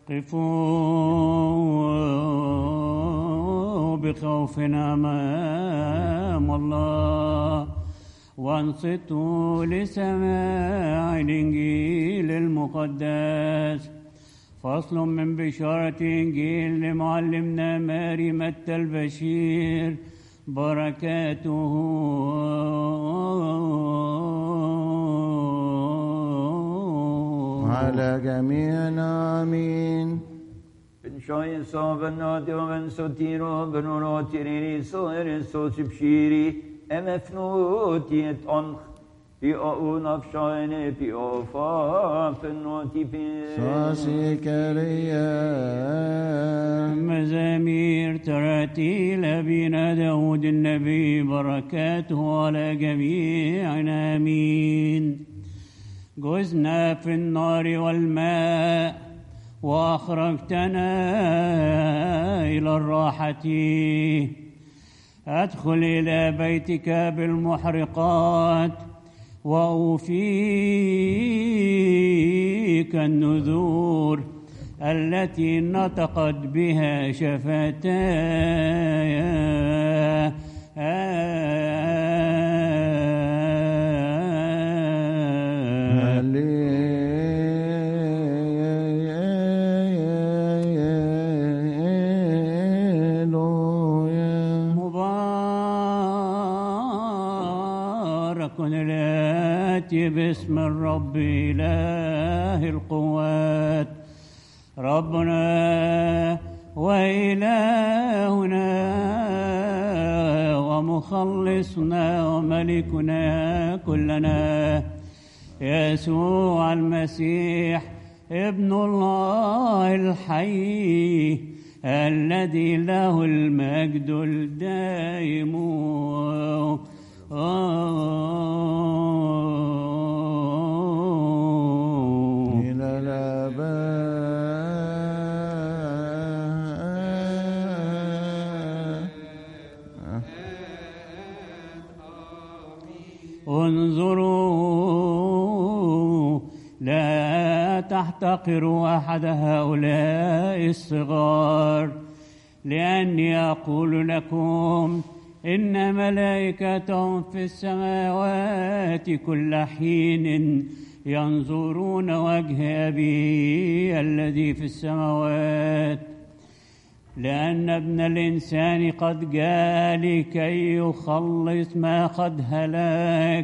قفوا بخوف امام الله وانصتوا لسماع الانجيل المقدس فصل من بشارة انجيل لمعلمنا ماري متى البشير بركاته على جميعنا آمين Ben şahin sahaben nadi ve ben sotiro ben uratiriri soheri sosip şiri emefnutiyet anх bi aun afşayne bi ofa fennoti bi صاصي كريا مزامير تراتيل أبينا داود النبي بركاته على جميعنا آمين جزنا في النار والماء وأخرجتنا إلى الراحة أدخل إلى بيتك بالمحرقات وأوفيك النذور التي نطقت بها شفتاي هللويا مبارك الآتي باسم الرب إله القوات ربنا وإلهنا ومخلصنا وملكنا كلنا يسوع المسيح ابن الله الحي الذي له المجد الدائم إلى الآباء انظروا لا تحتقروا احد هؤلاء الصغار لاني اقول لكم ان ملائكه في السماوات كل حين ينظرون وجه ابي الذي في السماوات لأن ابن الإنسان قد جاء لكي يخلص ما قد هلاك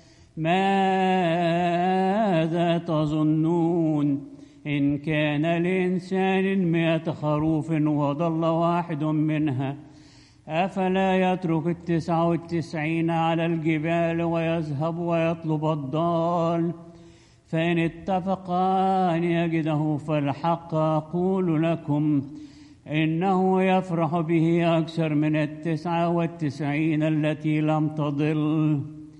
ماذا تظنون إن كان لإنسان مئة خروف وضل واحد منها أفلا يترك التسعة والتسعين على الجبال ويذهب ويطلب الضال فإن اتفقا أن يجده فالحق أقول لكم إنه يفرح به أكثر من التسعة والتسعين التي لم تضل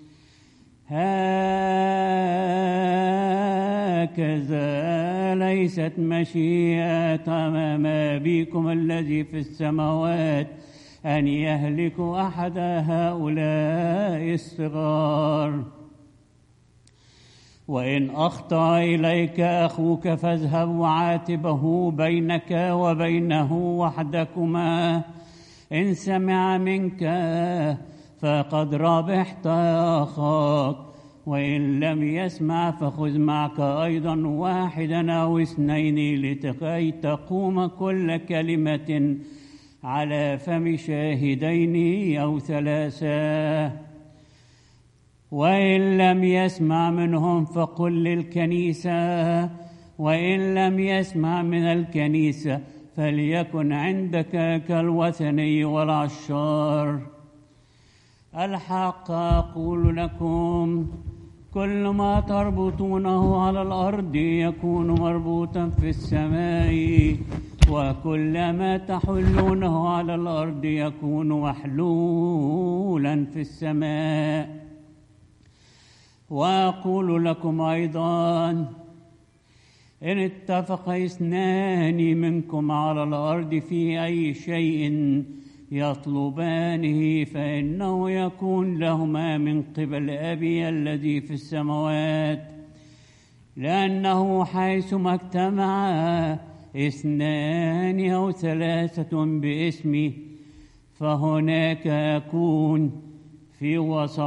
هكذا ليست مشيئة أمام أبيكم الذي في السماوات أن يهلك أحد هؤلاء الصغار وإن أخطأ إليك أخوك فاذهب وعاتبه بينك وبينه وحدكما إن سمع منك فقد ربحت أخاك وإن لم يسمع فخذ معك أيضا واحدا أو اثنين لكي تقوم كل كلمة على فم شاهدين أو ثلاثة وإن لم يسمع منهم فقل للكنيسة وإن لم يسمع من الكنيسة فليكن عندك كالوثني والعشار الحق أقول لكم كل ما تربطونه على الأرض يكون مربوطا في السماء وكل ما تحلونه على الأرض يكون محلولا في السماء وأقول لكم أيضا إن اتفق اثنان منكم على الأرض في أي شيء يطلبانه فإنه يكون لهما من قبل أبي الذي في السماوات لأنه حيثما اجتمعا اثنان أو ثلاثة باسمي فهناك أكون في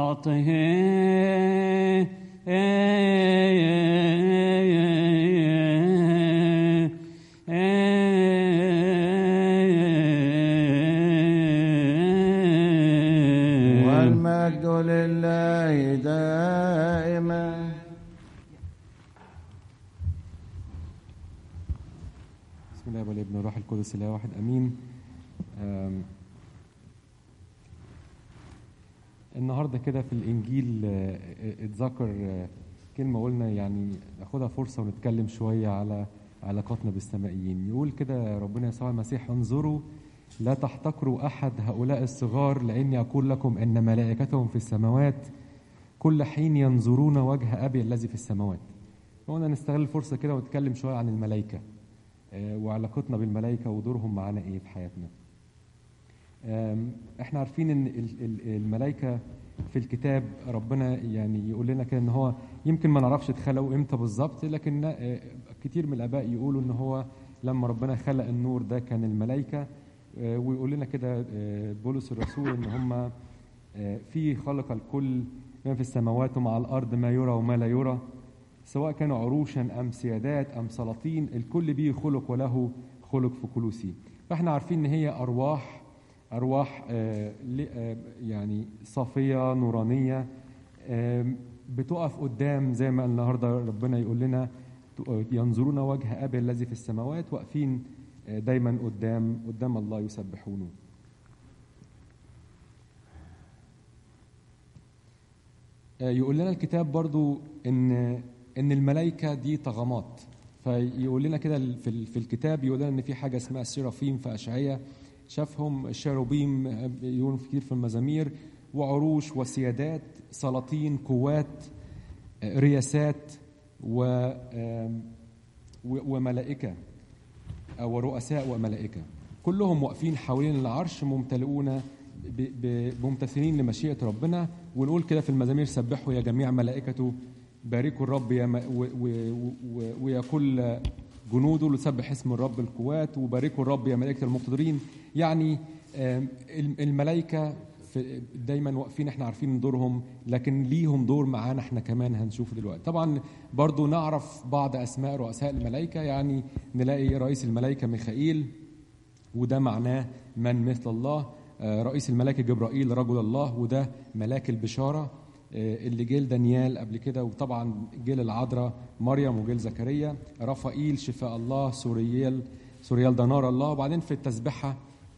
وسطهم والمجد لله دائما بسم الله والابن والروح القدس اله واحد امين آم، النهارده كده في الانجيل آه، آه، اتذكر آه، كلمه قلنا يعني ناخدها فرصه ونتكلم شويه على علاقاتنا بالسمائيين يقول كده ربنا يسوع المسيح انظروا لا تحتقروا احد هؤلاء الصغار لاني اقول لكم ان ملائكتهم في السماوات كل حين ينظرون وجه ابي الذي في السماوات قلنا نستغل الفرصه كده ونتكلم شويه عن الملائكه آه، وعلاقتنا بالملائكة ودورهم معانا إيه في حياتنا آم، احنا عارفين ان ال- ال- الملائكة في الكتاب ربنا يعني يقول لنا كده ان هو يمكن ما نعرفش اتخلقوا امتى بالظبط لكن آه، كتير من الاباء يقولوا ان هو لما ربنا خلق النور ده كان الملائكة آه، ويقول لنا كده آه، بولس الرسول ان هم آه، في خلق الكل ما في السماوات ومع الارض ما يرى وما لا يرى سواء كانوا عروشا ام سيادات ام سلاطين الكل به خلق وله خلق في كلوسي فاحنا عارفين ان هي ارواح ارواح آه ل- آه يعني صافيه نورانيه آم، بتقف قدام زي ما النهارده ربنا يقول لنا ت- ينظرون وجه ابي الذي في السماوات واقفين آه، دايما قدام قدام الله يسبحونه آه، يقول لنا الكتاب برضو ان ان الملائكه دي طغمات فيقول لنا كده في ال- في الكتاب يقول لنا ان في حاجه اسمها السيرافيم في اشعياء شافهم الشاروبيم آه، يقولوا كتير في المزامير وعروش وسيادات سلاطين قوات آه، رياسات و آم، و- وملائكه أو رؤساء وملائكة كلهم واقفين حوالين العرش ممتلئون ب- ب- ممتثلين لمشيئة ربنا ونقول كده في المزامير سبحوا يا جميع ملائكته باركوا الرب يا م- و- و- و- ويا كل جنوده لسبح اسم الرب القوات وباركوا الرب يا ملائكة المقتدرين يعني آم، الم- الملائكة في دايما واقفين احنا عارفين دورهم لكن ليهم دور معانا احنا كمان هنشوف دلوقتي طبعا برضو نعرف بعض اسماء رؤساء الملائكه يعني نلاقي رئيس الملائكه ميخائيل وده معناه من مثل الله آه، رئيس الملائكه جبرائيل رجل الله وده ملاك البشاره آه، اللي جيل دانيال قبل كده وطبعا جيل العذراء مريم وجيل زكريا رفائيل شفاء الله سوريال سوريال دنار الله وبعدين في التسبحه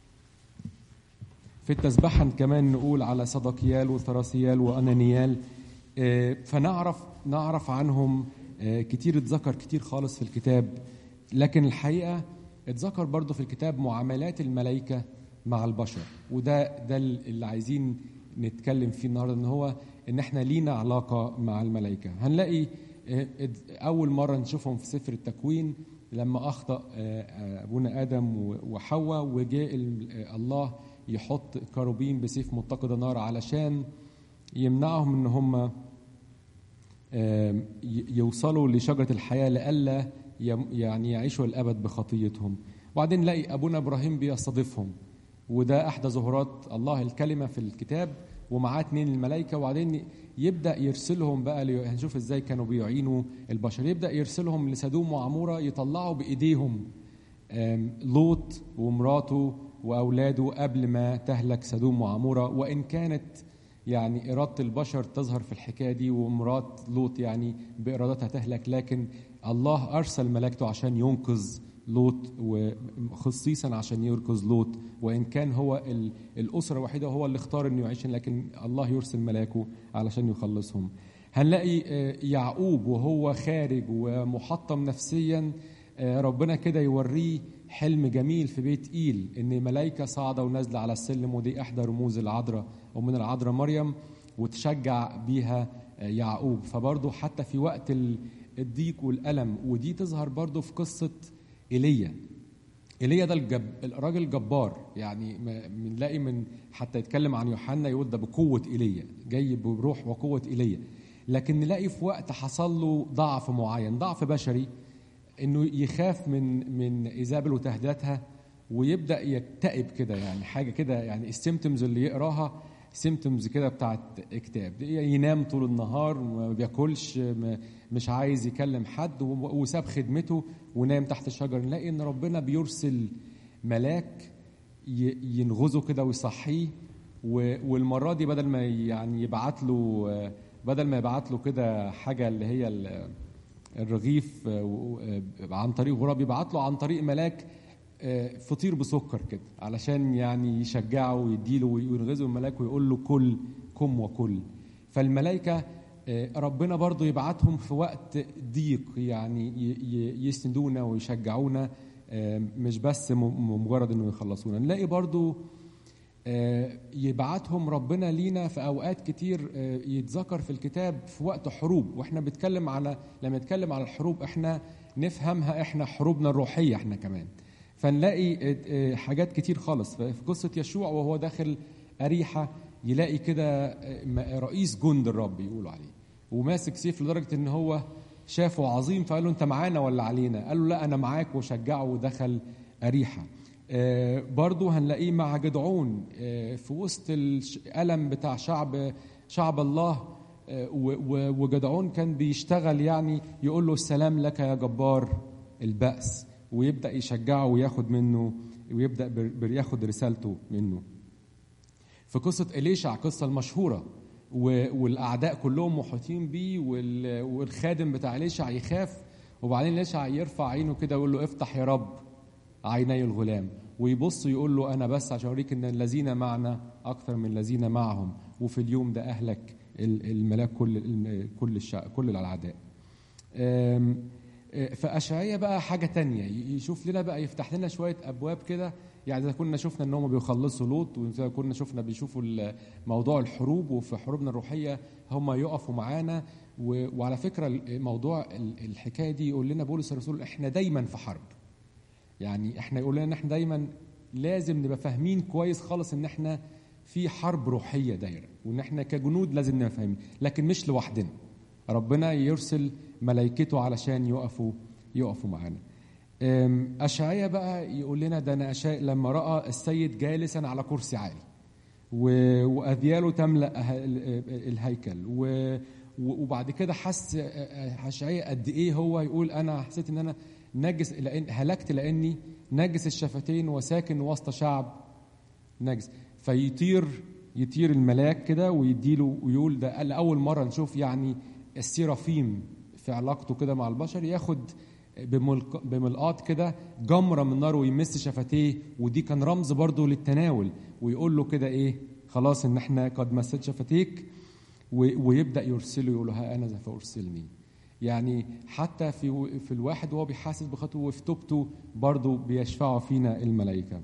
في التسبحة كمان نقول على صدقيال وثراسيال وأنانيال آه، فنعرف نعرف عنهم آه، كتير اتذكر كتير خالص في الكتاب لكن الحقيقة اتذكر برضو في الكتاب معاملات الملائكة مع البشر وده ده اللي عايزين نتكلم فيه النهارده ان هو ان احنا لينا علاقة مع الملائكة هنلاقي آه، ات- أول مرة نشوفهم في سفر التكوين لما أخطأ آه، آه، أبونا آدم و- وحواء وجاء ال- آه، الله يحط كروبين بسيف متقد نار علشان يمنعهم ان هم آم، ي- يوصلوا لشجرة الحياة لئلا يم- يعني يعيشوا الأبد بخطيتهم وبعدين نلاقي أبونا إبراهيم بيستضيفهم وده أحدى ظهورات الله الكلمة في الكتاب ومعاه اتنين الملائكة وبعدين يبدأ يرسلهم بقى لي- هنشوف ازاي كانوا بيعينوا البشر يبدأ يرسلهم لسدوم وعمورة يطلعوا بإيديهم آم، لوط ومراته وأولاده قبل ما تهلك سدوم وعمورة وإن كانت يعني إرادة البشر تظهر في الحكاية دي ومرات لوط يعني بإرادتها تهلك لكن الله أرسل ملائكته عشان ينقذ لوط وخصيصا عشان ينقذ لوط وإن كان هو ال- الأسرة الوحيدة هو اللي اختار إنه يعيش لكن الله يرسل ملاكه علشان يخلصهم هنلاقي آه، يعقوب وهو خارج ومحطم نفسيا آه، ربنا كده يوريه حلم جميل في بيت إيل إن ملائكة صاعدة ونازلة على السلم ودي إحدى رموز العذراء ومن العذراء مريم وتشجع بيها آه، يعقوب فبرضه حتى في وقت ال- الضيق والألم ودي تظهر برضه في قصة إيليا ايليا ده الجب... الراجل جبار يعني ما- بنلاقي من حتى يتكلم عن يوحنا يقول ده بقوه ايليا جاي بروح وقوه ايليا لكن نلاقي في وقت حصل له ضعف معين ضعف بشري انه يخاف من من ايزابل وتهديداتها ويبدا يكتئب كده يعني حاجه كده يعني السيمتومز اللي يقراها سيمتومز كده بتاعت اكتئاب ينام طول النهار ما بياكلش ما- مش عايز يكلم حد و- وساب خدمته ونام تحت الشجر نلاقي ان ربنا بيرسل ملاك ي- ينغزه كده ويصحيه و- والمره دي بدل ما يعني يبعت له بدل ما يبعت له كده حاجه اللي هي ال- الرغيف آه، و- آه، عن طريق غراب يبعت له عن طريق ملاك آه، فطير بسكر كده علشان يعني يشجعه ويديله وينغزه الملاك ويقول له كل كم وكل فالملائكة آه، ربنا برضو يبعتهم في وقت ضيق يعني ي- ي- يسندونا ويشجعونا آه، مش بس م- مجرد انه يخلصونا نلاقي برضو آه، يبعتهم ربنا لينا في اوقات كتير آه، يتذكر في الكتاب في وقت حروب واحنا بنتكلم على لما نتكلم على الحروب احنا نفهمها احنا حروبنا الروحيه احنا كمان فنلاقي آه، آه، حاجات كتير خالص في في قصه يشوع وهو داخل اريحه يلاقي كده آه، م- رئيس جند الرب يقولوا عليه وماسك سيف لدرجه ان هو شافه عظيم فقال له انت معانا ولا علينا قال له لا انا معاك وشجعه ودخل اريحه آه، برضو هنلاقيه مع جدعون آه، في وسط الألم بتاع شعب شعب الله آه، و- و- وجدعون كان بيشتغل يعني يقول له السلام لك يا جبار البأس ويبدأ يشجعه وياخد منه ويبدأ بر- بر- ياخد رسالته منه في قصة إليشع القصة المشهورة و- والأعداء كلهم محيطين بيه وال- والخادم بتاع إليشع يخاف وبعدين إليشع يرفع عينه كده ويقول له افتح يا رب عيني الغلام ويبص يقول له أنا بس عشان أوريك إن الذين معنا أكثر من الذين معهم وفي اليوم ده أهلك ال- الملاك كل ال- كل الشع... كل الأعداء أم، أه، فأشعية بقى حاجة تانية ي- يشوف لنا بقى يفتح لنا شوية أبواب كده يعني إذا كنا شفنا إن هم بيخلصوا لوط وإذا كنا شفنا بيشوفوا ال- موضوع الحروب وفي حروبنا الروحية هم يقفوا معانا و- وعلى فكرة ال- موضوع ال- الحكاية دي يقول لنا بولس الرسول إحنا دايما في حرب يعني إحنا يقول لنا إن إحنا دايما لازم نبقى فاهمين كويس خالص إن إحنا في حرب روحية دايرة وإن إحنا كجنود لازم نبقى فاهمين لكن مش لوحدنا ربنا يرسل ملائكته علشان يقفوا يقفوا معانا أم، أشعيا بقى يقول لنا ده أنا أشعيا لما رأى السيد جالسا على كرسي عالي و- وأذياله تملأ ه- ال- الهيكل و- و- وبعد كده حس أشعيا قد إيه هو يقول أنا حسيت إن أنا نجس لأن هلكت لأني نجس الشفتين وساكن وسط شعب نجس فيطير يطير الملاك كده ويديله ويقول ده لأول مرة نشوف يعني السيرافيم في علاقته كده مع البشر ياخد بملق- بملقاط كده جمرة من نار ويمس شفتيه ودي كان رمز برضه للتناول ويقول له كده ايه خلاص ان احنا قد مسيت شفتيك و- ويبدا يرسله يقول له ها انا ذا فارسلني يعني حتى في في الواحد وهو بيحاسس بخطوه وفي توبته برضه بيشفعوا فينا الملائكه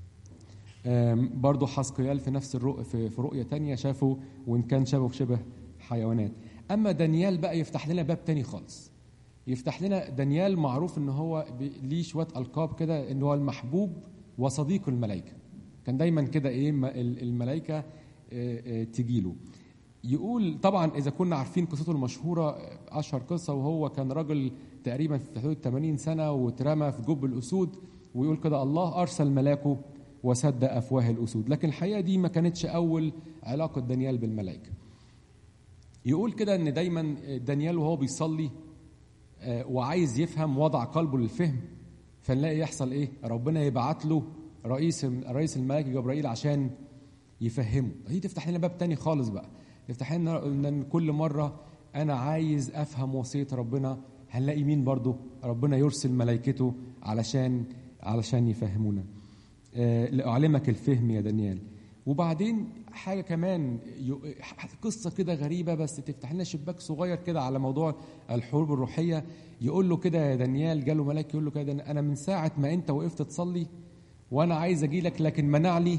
آم، برضو حسقيال في نفس الرؤ في, في رؤية تانية شافه وإن كان شبه شبه حيوانات أما دانيال بقى يفتح لنا باب تاني خالص يفتح لنا دانيال معروف إن هو بي- ليه شوية ألقاب كده إن هو المحبوب وصديق الملائكة كان دايما كده إيه م- ال- الملائكة آه، آه، تجيله يقول طبعا اذا كنا عارفين قصته المشهوره آه، اشهر قصه وهو كان راجل تقريبا في حدود 80 سنه واترمى في جب الاسود ويقول كده الله ارسل ملاكه وسد افواه الاسود لكن الحقيقه دي ما كانتش اول علاقه دانيال بالملائكه يقول كده ان دايما دانيال وهو بيصلي آه، وعايز يفهم وضع قلبه للفهم فنلاقي يحصل ايه ربنا يبعت له رئيس رئيس الملائكه جبرائيل عشان يفهمه دي تفتح لنا باب تاني خالص بقى تفتح لنا ان كل مره انا عايز افهم وصيه ربنا هنلاقي مين برضو ربنا يرسل ملائكته علشان علشان يفهمونا آه، لأعلمك الفهم يا دانيال وبعدين حاجة كمان يو- قصة كده غريبة بس تفتح لنا شباك صغير كده على موضوع الحروب الروحية يقول له كده يا دانيال جاله ملاك يقول له كده أنا من ساعة ما أنت وقفت تصلي وأنا عايز أجي لك لكن منع لي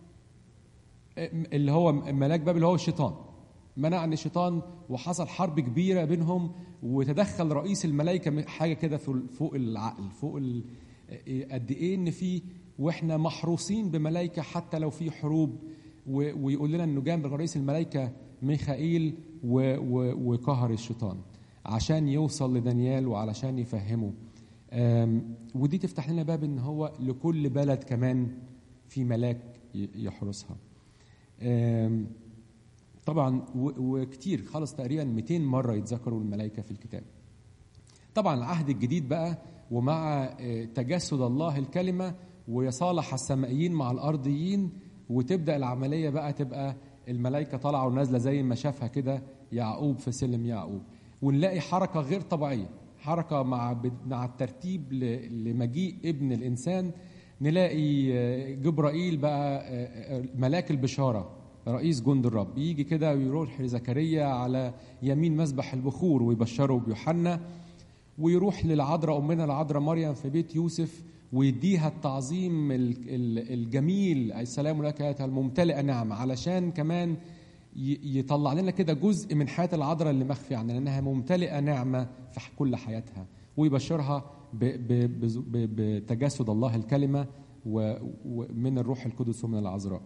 اللي هو ملاك باب اللي هو الشيطان منعني الشيطان وحصل حرب كبيره بينهم وتدخل رئيس الملائكه حاجه كده في- فوق العقل فوق ال... قد ايه ان في واحنا محروسين بملائكه حتى لو في حروب و... ويقول لنا انه جنب رئيس الملائكه ميخائيل و... و... وقهر الشيطان عشان يوصل لدانيال وعلشان يفهمه آم، ودي تفتح لنا باب ان هو لكل بلد كمان في ملاك ي- يحرسها آم، طبعا و- وكتير خلص تقريبا 200 مره يتذكروا الملائكه في الكتاب طبعا العهد الجديد بقى ومع آه، تجسد الله الكلمة ويصالح السمائيين مع الأرضيين وتبدأ العملية بقى تبقى الملائكة طالعة ونازلة زي ما شافها كده يعقوب في سلم يعقوب ونلاقي حركة غير طبيعية حركة مع مع الترتيب ل- لمجيء ابن الإنسان نلاقي آه، جبرائيل بقى آه، آه، ملاك البشارة رئيس جند الرب يجي كده ويروح لزكريا على يمين مسبح البخور ويبشره بيوحنا ويروح للعذراء امنا العذراء مريم في بيت يوسف ويديها التعظيم ال- ال- الجميل السلام لك ايتها الممتلئه نعمه علشان كمان ي- يطلع لنا كده جزء من حياه العذراء اللي مخفي عننا لانها ممتلئه نعمه في ح- كل حياتها ويبشرها ب- ب- بز- ب- بتجسد الله الكلمه و- ومن الروح القدس ومن العذراء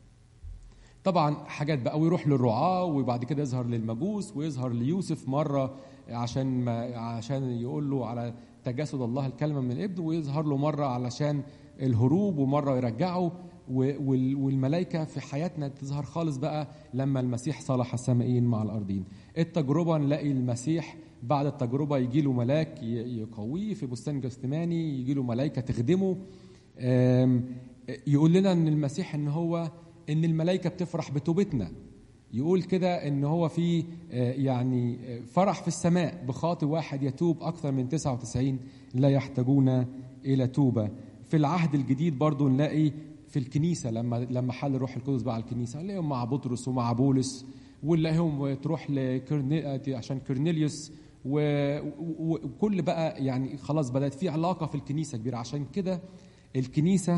طبعا حاجات بقى ويروح للرعاة وبعد كده يظهر للمجوس ويظهر ليوسف مرة عشان ما عشان يقول له على تجسد الله الكلمة من الابن ويظهر له مرة علشان الهروب ومرة يرجعه و- وال- والملائكة في حياتنا تظهر خالص بقى لما المسيح صالح السمائيين مع الأرضين التجربة نلاقي المسيح بعد التجربة يجي له ملاك ي- يقويه في بستان جثماني يجي له ملائكة تخدمه آم، يقول لنا ان المسيح ان هو ان الملائكه بتفرح بتوبتنا يقول كده ان هو في آه، يعني آه، فرح في السماء بخاطئ واحد يتوب اكثر من 99 لا يحتاجون الى توبه في العهد الجديد برضو نلاقي في الكنيسه لما لما حل الروح القدس بقى على الكنيسه نلاقيهم مع بطرس ومع بولس ونلاقيهم تروح لكرني عشان كورنيليوس و- و- وكل بقى يعني خلاص بدات في علاقه في الكنيسه كبيره عشان كده الكنيسه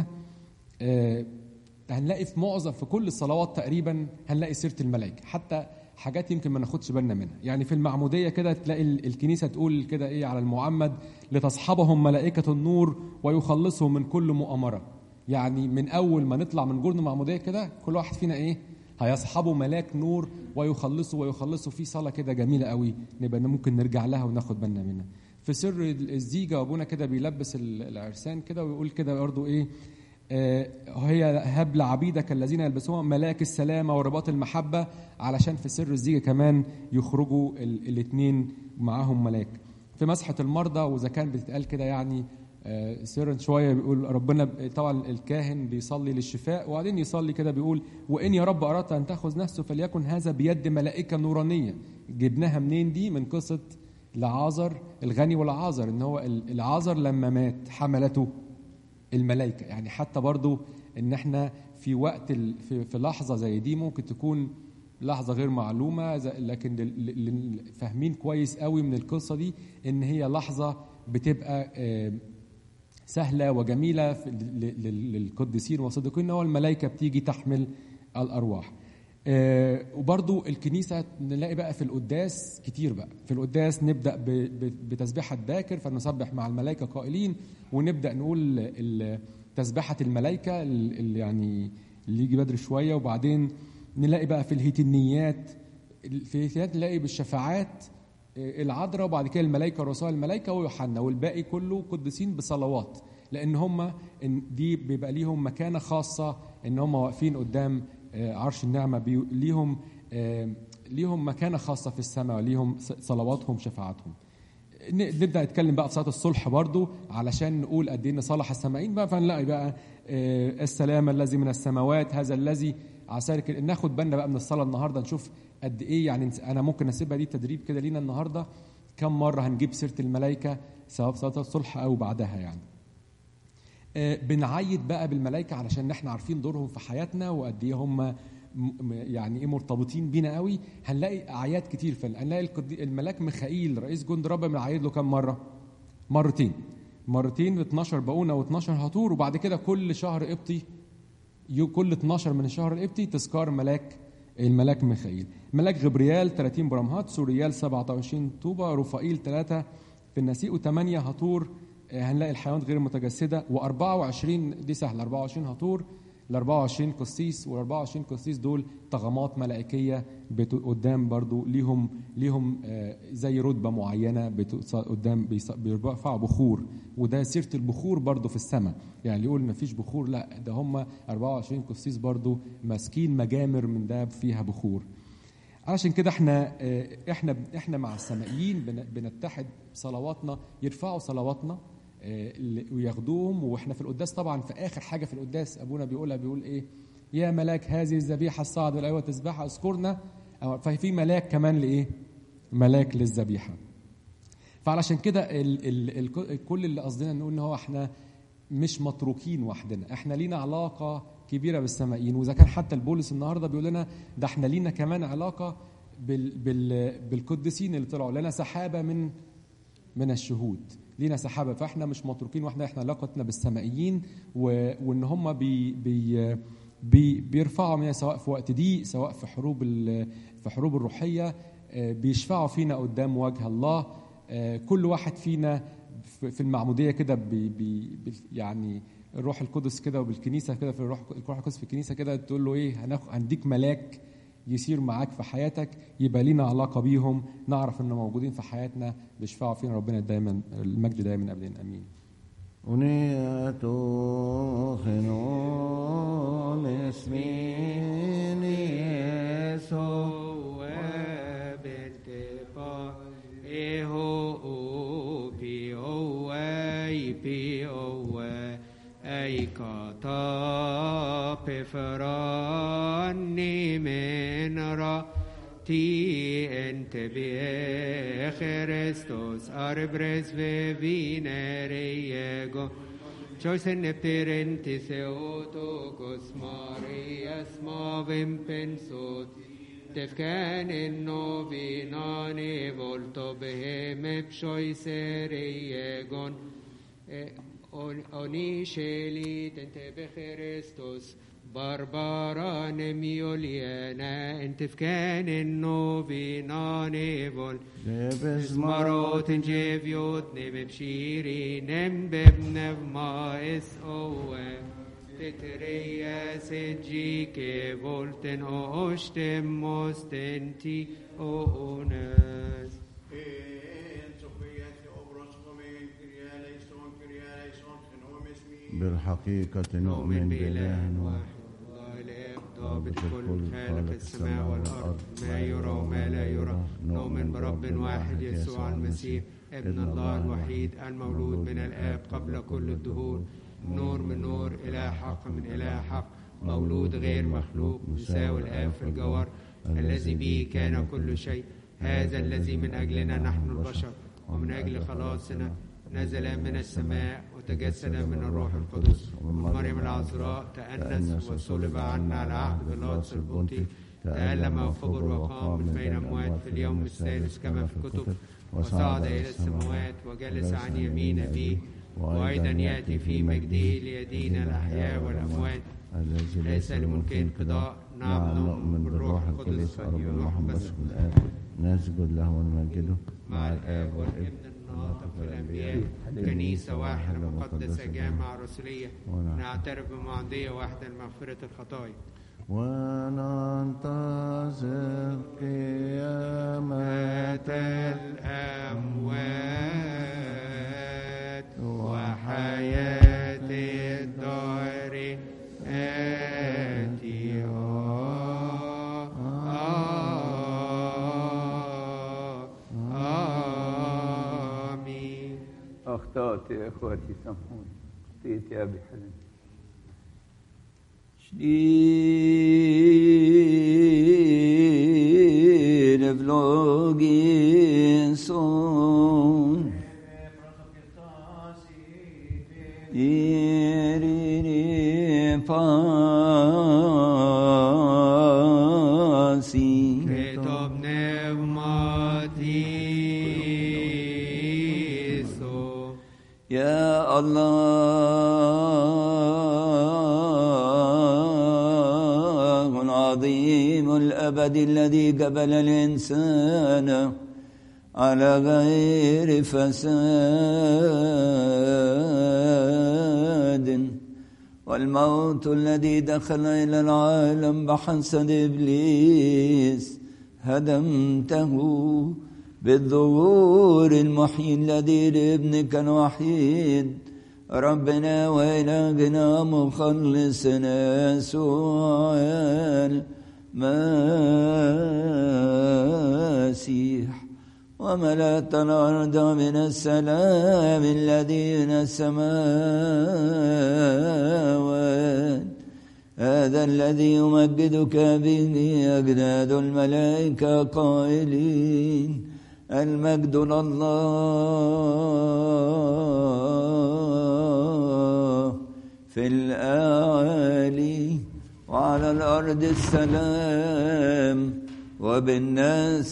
آه، هنلاقي في معظم في كل الصلوات تقريبا هنلاقي سيره الملائكه حتى حاجات يمكن ما ناخدش بالنا منها يعني في المعموديه كده تلاقي ال- الكنيسه تقول كده ايه على المعمد لتصحبهم ملائكه النور ويخلصهم من كل مؤامره يعني من اول ما نطلع من جرن المعموديه كده كل واحد فينا ايه هيصحبه ملاك نور ويخلصه ويخلصه في صلاه كده جميله قوي نبقى ممكن نرجع لها وناخد بالنا منها في سر الزيجه ابونا كده بيلبس ال- العرسان كده ويقول كده برضه ايه آه، هي هب لعبيدك الذين يلبسون ملاك السلامه ورباط المحبه علشان في سر الزيجه كمان يخرجوا الاثنين معاهم ملاك في مسحه المرضى واذا كان بتتقال كده يعني آه، سرا شويه بيقول ربنا ب- طبعا الكاهن بيصلي للشفاء وبعدين يصلي كده بيقول وان يا رب اردت ان تاخذ نفسه فليكن هذا بيد ملائكه نورانيه جبناها منين دي من قصه لعازر الغني والعازر ان هو ال- العازر لما مات حملته الملائكه يعني حتى برضو ان احنا في وقت ال... في... في لحظه زي دي ممكن تكون لحظه غير معلومه ز- لكن لل- لل- فاهمين كويس قوي من القصه دي ان هي لحظه بتبقى آه، سهله وجميله في- ل- ل- للقديسين والصديقين ان هو الملائكه بتيجي تحمل الارواح آه، وبرضو الكنيسة نلاقي بقى في القداس كتير بقى في القداس نبدأ ب- ب- بتسبيحة باكر فنسبح مع الملائكة قائلين ونبدأ نقول ال- تسبيحة الملائكة ال- اللي يعني اللي يجي بدري شوية وبعدين نلاقي بقى في الهيتنيات في الهيتنيات نلاقي بالشفاعات آه، العذراء وبعد كده الملائكة ورسول الملائكة ويوحنا والباقي كله قديسين بصلوات لأن هم إن دي بيبقى ليهم مكانة خاصة إن هم واقفين قدام آه، عرش النعمة بي- ليهم آه، ليهم مكانة خاصة في السماء وليهم ص- صلواتهم شفاعتهم ن- نبدا نتكلم بقى في صلاه الصلح برضو علشان نقول قد ايه ان صالح السمائين بقى فنلاقي بقى آه، السلام الذي من السماوات هذا الذي عسارك ناخد بالنا بقى من الصلاه النهارده نشوف قد ايه يعني نس- انا ممكن اسيبها دي تدريب كده لينا النهارده كم مره هنجيب سيره الملائكه سواء في صلاه الصلح او بعدها يعني آه، بنعيد بقى بالملائكه علشان احنا عارفين دورهم في حياتنا وقد ايه هم م- م- يعني ايه مرتبطين بينا قوي هنلاقي اعياد كتير في هنلاقي القدي- الملاك ميخائيل رئيس جند رب بنعيد له كم مره؟ مرتين مرتين 12 باونه و12 هطور وبعد كده كل شهر قبطي يو- كل 12 من الشهر القبطي تذكار ملاك الملاك ميخائيل ملاك غبريال 30 برمهات سوريال 27 طوبة رفائيل 3 في النسيء و8 هطور آه، هنلاقي الحيوانات غير المتجسدة و24 دي سهلة 24 هطور ال 24 قسيس وال 24 قسيس دول طغمات ملائكيه بت- قدام برضو ليهم ليهم آه، زي رتبه معينه بت- قدام بيص- بيرفعوا بخور وده سيره البخور برضو في السماء يعني اللي يقول ما فيش بخور لا ده هم 24 قسيس برضو ماسكين مجامر من ده فيها بخور علشان كده احنا آه، احنا احنا مع السمائيين بن- بنتحد صلواتنا يرفعوا صلواتنا آه، ل- وياخدوهم واحنا في القداس طبعا في اخر حاجه في القداس ابونا بيقولها بيقول ايه يا ملاك هذه الذبيحه الصاعده الايوه تذبحها اذكرنا أو- ففي ملاك كمان لايه ملاك للذبيحه فعلشان كده ال ال ال كل اللي قصدنا نقول ان هو احنا مش متروكين وحدنا احنا لينا علاقه كبيره بالسمائيين واذا كان حتى البولس النهارده بيقول لنا ده احنا لينا كمان علاقه بال بال بالقديسين اللي طلعوا لنا سحابه من من الشهود لينا سحابه فاحنا مش متروكين واحنا احنا علاقتنا بالسمائيين و... وان هم بي... بي... بي... بيرفعوا منها سواء في وقت ضيق سواء في حروب ال... في حروب الروحيه آه، بيشفعوا فينا قدام وجه الله آه، كل واحد فينا في في المعموديه كده بي... بي... بي... يعني الروح القدس كده وبالكنيسه كده في الروح الروح القدس في الكنيسه كده تقول له ايه هناخد هنديك ملاك يسير معاك في حياتك يبقى لينا علاقه بيهم نعرف ان موجودين في حياتنا بيشفعوا فينا ربنا دايما المجد دايما ابدا امين ونياتو خنون اسمين يسوع فراني من راتي انت بخريستوس اربرس بفينريجو Chosen nepterenti Theotokos Marias movim pensot Tefkan in novinani volto behem psoiseriegon Oni sheli tente bechristos Barbara nemioliena en tefkan in novinani vol Debes مرات جيفيوت نبشيري نمبب نفما اس اوه تتريا سجيك فولتن اوشتم مستنتي اونس بالحقيقة نؤمن نؤمن بإله بإله واحد الله الآب ضابط الكل خالق السماء والأرض ما يرى وما لا يرى نؤمن برب واحد يسوع المسيح ابن الله الوحيد المولود من الآب قبل كل الدهور نور من نور إله حق من إله حق مولود غير مخلوق مساوي الآب في الجوهر الذي به كان كل شيء هذا الذي من أجلنا نحن البشر ومن أجل خلاصنا نزل من السماء وتجسد من الروح القدس ومن مريم العذراء تأنس وصلب عنا على عهد بيلاطس البنطي تألم وفجر وقام من بين الأموات في اليوم الثالث كما في الكتب وصعد إلى السماوات وجلس عن يمين أبيه وأيضا يأتي في مجده ليدين الأحياء والأموات الذي ليس لملكه انقضاء نعم نؤمن بالروح القدس رب والروح محمد بس الآب نسجد له ونمجده مع الآب والابن الناطق في الأنبياء كنيسة واحدة مقدسة جامعة رسولية ونعم. نعترف بمعضية واحدة لمغفرة الخطايا وننتظر قيامة مات الأموات وحياة الدار آتية آمين أخطأت يا إخوتي سامحوني أخطيت يا أبي حلم شديد فلوغين صون يريني فاسي كتاب نغماتيسو يا الله العظيم الأبد الذي قبل الإنسان على غير فساد والموت الذي دخل إلى العالم بحسد إبليس هدمته بالظهور المحيي الذي لابنك الوحيد ربنا وإلهنا مخلصنا يسوع المسيح وملأت الأرض من السلام الذي من السماوات هذا الذي يمجدك به أجناد الملائكة قائلين المجد لله في الأعالي وعلى الأرض السلام وبالناس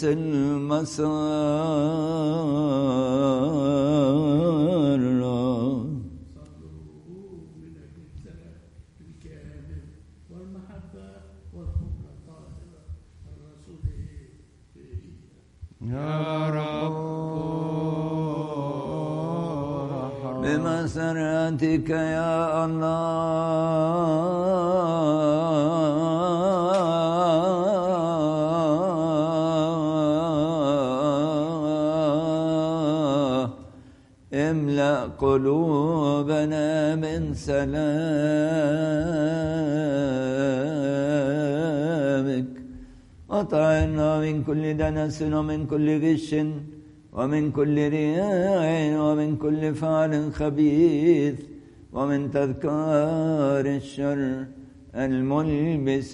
المسار والمحبة والحب الطاهرة الرسول يا رب بمسرتك يا الله املأ قلوبنا من سلامك وطعنا من كل دنس ومن كل غش ومن كل رياء ومن كل فعل خبيث ومن تذكار الشر الملبس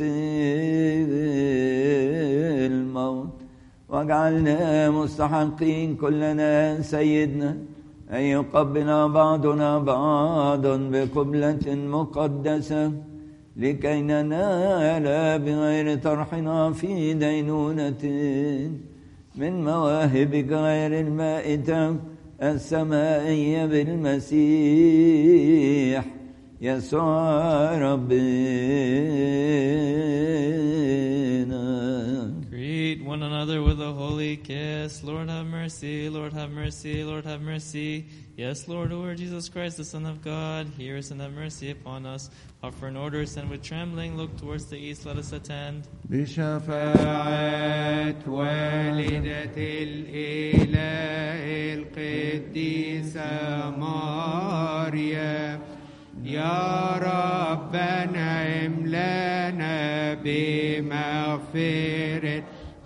الموت واجعلنا مستحقين كلنا سيدنا أن يقبل بعضنا بعضا بقبلة مقدسة لكي ننال بغير طرحنا في دينونة من مواهبك غير المائتة السمائية بالمسيح يسوع ربنا Greet one another with a holy kiss. Lord have mercy, Lord have mercy, Lord have mercy. Yes, Lord, Lord Jesus Christ, the Son of God, hear us and have mercy upon us. Offer an orders and with trembling look towards the east, let us attend. بشفاعة شفاعة والدة الإله القديسة مريم يا ربنا املنا بمغفرة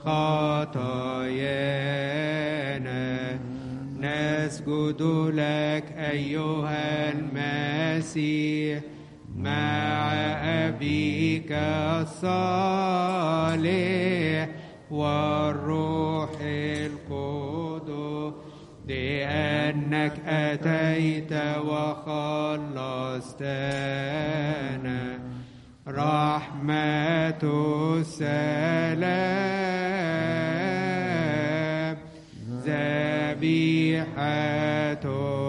خطايانا نسجد لك أيها المسيح مع أبيك الصالح والروح القدس لأنك أتيت وخلصتنا رحمة السلام ذبيحة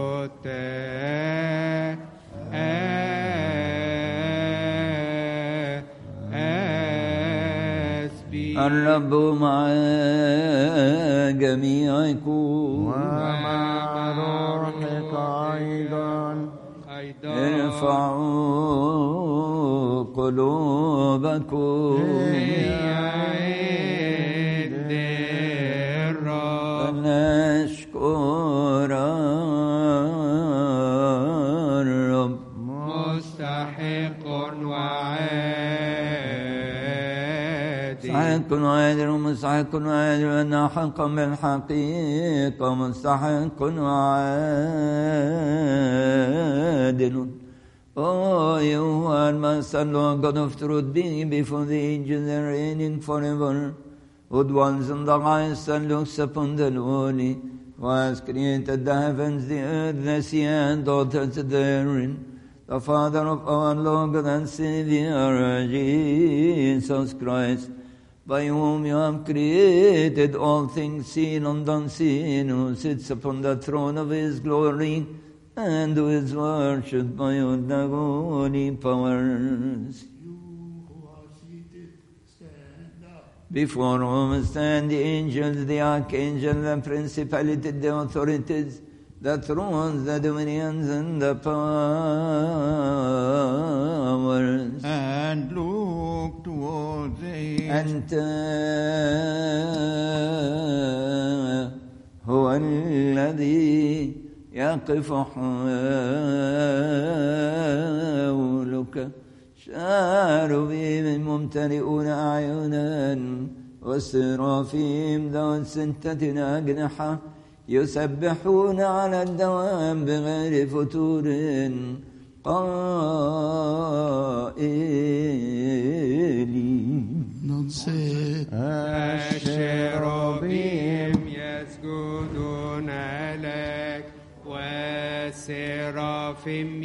التسبيح الرب مع جميعكم ومع روحك أيضا أيضا ارفعوا قلوبكم عند الرب نشكر الرب مستحق وعادل مستحق وعادل مستحق وعادل أن حقا بالحقيقة مستحق وعادل Oh, you are Master Lord God of truth, being before the ages and reigning forever, who dwells in the highest and looks upon the lowly, who has created the heavens, the earth, the sea, and all that's therein. The Father of our Lord and Savior, Jesus Christ, by whom you have created all things seen and unseen, who sits upon the throne of his glory, and who is worshipped by all the holy powers. You who are seated, stand up. Before whom stand the angels, the archangels, the principalities, the authorities, the thrones, the dominions, and the أنت هو الذي يقف حولك شاربين ممتلئون أعينا والسرافيم ذو ستة أجنحة يسبحون على الدوام بغير فتور قائلين ننصت الشرابيم يسجدون لك والسرافيم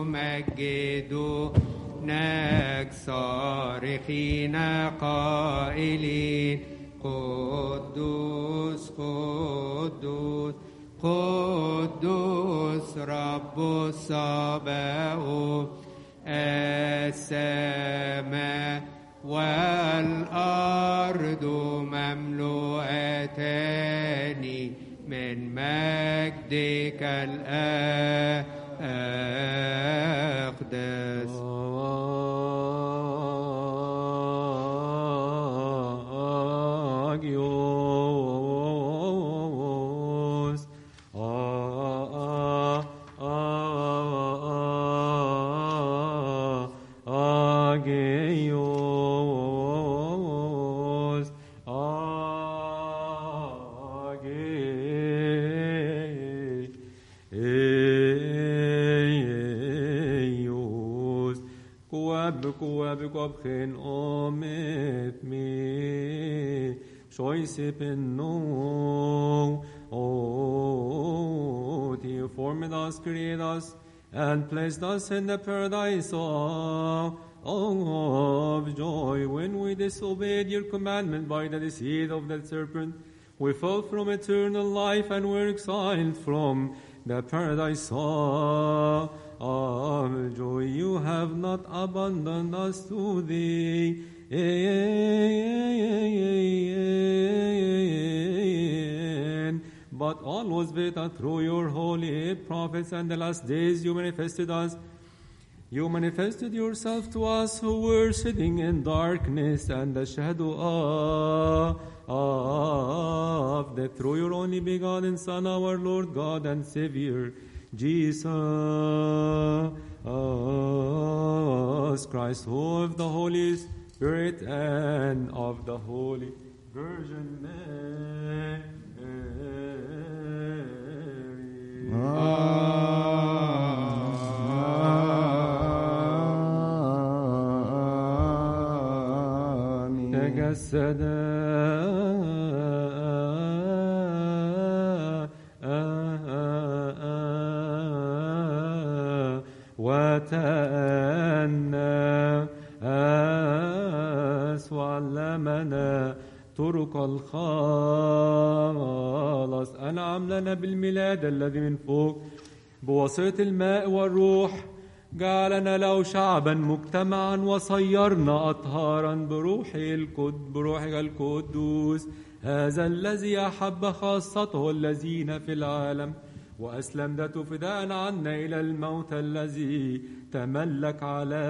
يمجدونك صارخين قائلين قدوس قدوس قدوس رب الصباؤوت السماء والأرض مملوءتان من مجدك الأقدس Agios. Ah, ah, ah, ah, Agios. Agios. Kuab, kuab, kuab, chen omet me. Choice penno. Oh, you formed us, created us, and placed us in the paradise of, of joy. When we disobeyed your commandment by the deceit of the serpent, we fell from eternal life and were exiled from the paradise of, of joy. You have not abandoned us to thee. But all was better through your holy prophets and the last days you manifested us. You manifested yourself to us who were sitting in darkness and the shadow of, of death through your only begotten Son, our Lord God and Savior, Jesus Christ, who of the Holy Spirit and of the Holy Virgin Mary. آمين تجسد وتأنى وعلمنا طرق الخلاص أنعم لنا بالميلاد الذي من فوق بواسطة الماء والروح جعلنا له شعبا مجتمعا وصيرنا أطهارا بروحه القد بروحك القدوس هذا الذي أحب خاصته الذين في العالم وأسلم ذاته فداء عنا إلى الموت الذي تملك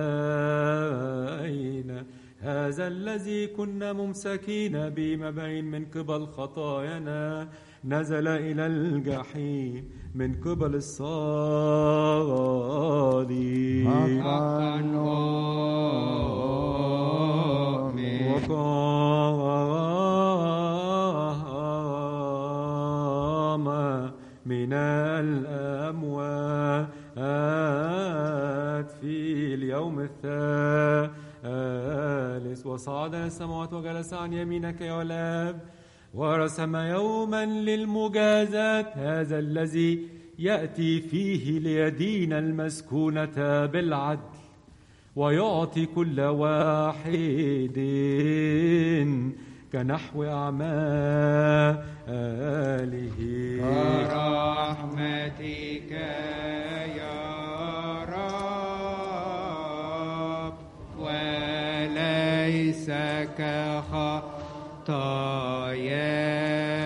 علينا هذا الذي كنا ممسكين بمبين من قبل خطايانا نزل إلى الجحيم من قبل الصالح حقا آمين وقام من الأموات في اليوم الثالث وصعد إلى السماوات وجلس عن يمينك يا الآب ورسم يوما للمجازاة هذا الذي يأتي فيه ليدين المسكونة بالعدل ويعطي كل واحد كنحو أعماله برحمتك يا رب وليس كخطايانا